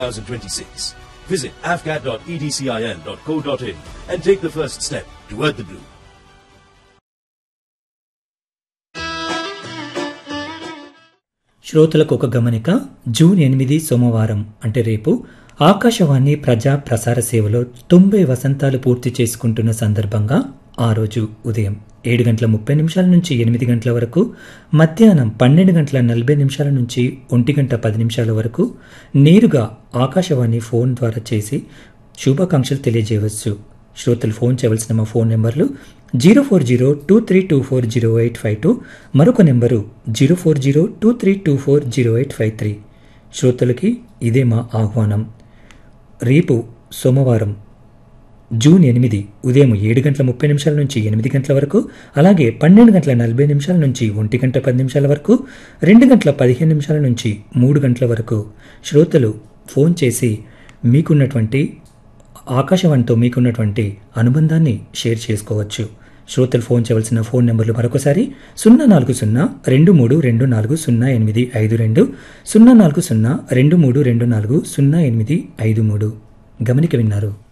2026. Visit afgat.edcin.co.in and take the first step toward the blue. శ్రోతలకు ఒక గమనిక June ఎనిమిది సోమవారం అంటే రేపు ఆకాశవాణి ప్రజా ప్రసార సేవలో తొంభై వసంతాలు పూర్తి చేసుకుంటున్న సందర్భంగా ఆ రోజు ఉదయం ఏడు గంటల ముప్పై నిమిషాల నుంచి ఎనిమిది గంటల వరకు మధ్యాహ్నం పన్నెండు గంటల నలభై నిమిషాల నుంచి ఒంటి గంట పది నిమిషాల వరకు నేరుగా ఆకాశవాణి ఫోన్ ద్వారా చేసి శుభాకాంక్షలు తెలియజేయవచ్చు శ్రోతలు ఫోన్ చేయవలసిన మా ఫోన్ నెంబర్లు zero four zero two three two four zero eight five two మరొక number zero four zero two three two four zero eight five three శ్రోతలకి ఇదే మా ఆహ్వానం రేపు సోమవారం జూన్ ఎనిమిది ఉదయం ఏడు గంటల ముప్పై నిమిషాల నుంచి ఎనిమిది గంటల వరకు అలాగే పన్నెండు గంటల నలభై నిమిషాల నుంచి ఒంటి గంట పది నిమిషాల వరకు రెండు గంటల పదిహేను నిమిషాల నుంచి మూడు గంటల వరకు శ్రోతలు ఫోన్ చేసి మీకున్నటువంటి ఆకాశవాణితో మీకున్నటువంటి అనుబంధాన్ని షేర్ చేసుకోవచ్చు శ్రోతలు ఫోన్ చేయవలసిన ఫోన్ నెంబర్లు మరొకసారి సున్నా నాలుగు సున్నా రెండు మూడు రెండు నాలుగు సున్నా ఎనిమిది ఐదు రెండు సున్నా నాలుగు సున్నా రెండు మూడు రెండు నాలుగు సున్నా ఎనిమిది ఐదు మూడు గమనిక విన్నారు